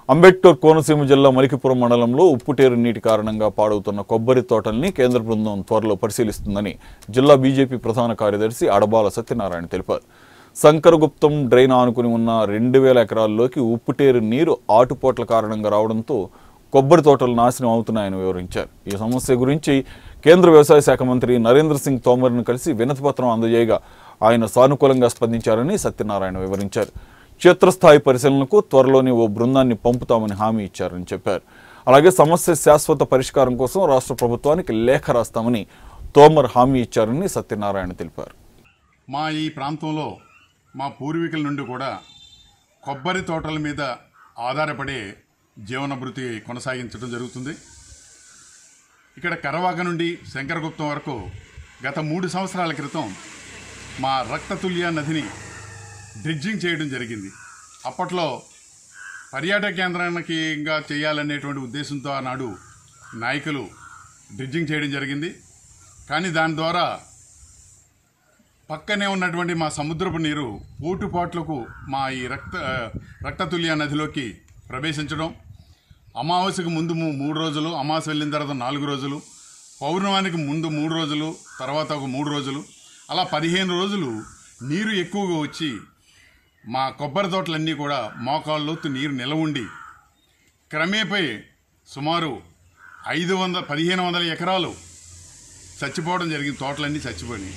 అంబేద్కర్ కోనసీమ జిల్లా మలికిపురం మండలంలో ఉప్పుటేరు నీటి కారణంగా పాడవుతున్న కొబ్బరి తోటల్ని కేంద్ర బృందం త్వరలో పరిశీలిస్తుందని జిల్లా బీజేపీ ప్రధాన కార్యదర్శి అడబాల సత్యనారాయణ తెలిపారు శంకరగుప్తం డ్రైన్ ఆనుకుని ఉన్న రెండు వేల ఎకరాల్లోకి ఉప్పుటేరు నీరు ఆటుపోట్ల కారణంగా రావడంతో కొబ్బరి తోటలు నాశనం అవుతున్నాయని వివరించారు ఈ సమస్య గురించి కేంద్ర వ్యవసాయ శాఖ మంత్రి నరేంద్ర సింగ్ తోమర్ను కలిసి వినతిపత్రం అందజేయగా ఆయన సానుకూలంగా స్పందించారని సత్యనారాయణ వివరించారు క్షేత్రస్థాయి పరిశీలనకు త్వరలోనే ఓ బృందాన్ని పంపుతామని హామీ ఇచ్చారని చెప్పారు అలాగే సమస్య శాశ్వత పరిష్కారం కోసం రాష్ట్ర ప్రభుత్వానికి లేఖ రాస్తామని తోమర్ హామీ ఇచ్చారని సత్యనారాయణ తెలిపారు మా ఈ ప్రాంతంలో మా పూర్వీకుల నుండి కూడా కొబ్బరి తోటల మీద ఆధారపడి జీవనభృతి కొనసాగించడం జరుగుతుంది ఇక్కడ కరవాక నుండి శంకరగుప్తం వరకు గత మూడు సంవత్సరాల క్రితం మా రక్తతుల్య నదిని డ్రిడ్జింగ్ చేయడం జరిగింది అప్పట్లో పర్యాటక కేంద్రానికి ఇంకా చేయాలనేటువంటి ఉద్దేశంతో ఆనాడు నాయకులు డ్రిడ్జింగ్ చేయడం జరిగింది కానీ దాని ద్వారా పక్కనే ఉన్నటువంటి మా సముద్రపు నీరు పూటుపాట్లకు మా ఈ రక్త ఆ, రక్తతుల్య నదిలోకి ప్రవేశించడం అమావాస్యకు ముందు మూ- మూడు రోజులు అమావాస్య వెళ్ళిన తర్వాత నాలుగు రోజులు పౌర్ణమానికి ముందు మూడు రోజులు తర్వాత ఒక మూడు రోజులు అలా పదిహేను రోజులు నీరు ఎక్కువగా వచ్చి మా కొబ్బరి తోటలన్నీ కూడా మోకాళ్ళ లోతు నీరు నిలవ ఉండి క్రమేపై సుమారు ఐదు వందల పదిహేను వందల ఎకరాలు చచ్చిపోవడం జరిగింది తోటలన్నీ చచ్చిపోయినాయి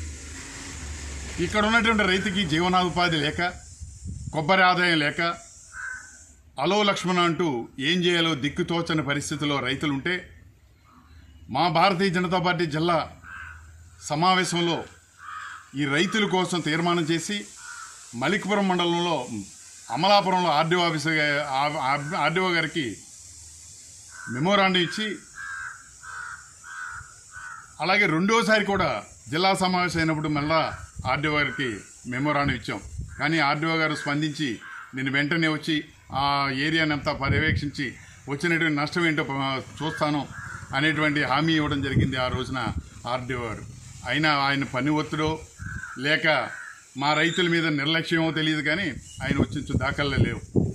ఇక్కడ ఉన్నటువంటి రైతుకి జీవనోపాధి లేక కొబ్బరి ఆదాయం లేక అలో లక్ష్మణ అంటూ ఏం చేయాలో దిక్కుతోచని పరిస్థితిలో రైతులుంటే మా భారతీయ జనతా పార్టీ జిల్లా సమావేశంలో ఈ రైతుల కోసం తీర్మానం చేసి మలిక్పురం మండలంలో అమలాపురంలో ఆర్డీఓ ఆఫీసర్ ఆర్డీఓ గారికి మెమోరాండం ఇచ్చి అలాగే రెండోసారి కూడా జిల్లా సమావేశం అయినప్పుడు మళ్ళా ఆర్డీఓ గారికి మెమోరాండం ఇచ్చాం కానీ ఆర్డీఓ గారు స్పందించి నేను వెంటనే వచ్చి ఆ ఏరియాని అంతా పర్యవేక్షించి వచ్చినటువంటి నష్టం ఏంటో ప- చూస్తాను అనేటువంటి హామీ ఇవ్వడం జరిగింది ఆ రోజున ఆర్డీఓ గారు అయినా ఆయన పని ఒత్తిడో లేక మా రైతుల మీద నిర్లక్ష్యమో తెలియదు కానీ ఆయన వచ్చిన దాఖల్లో లేవు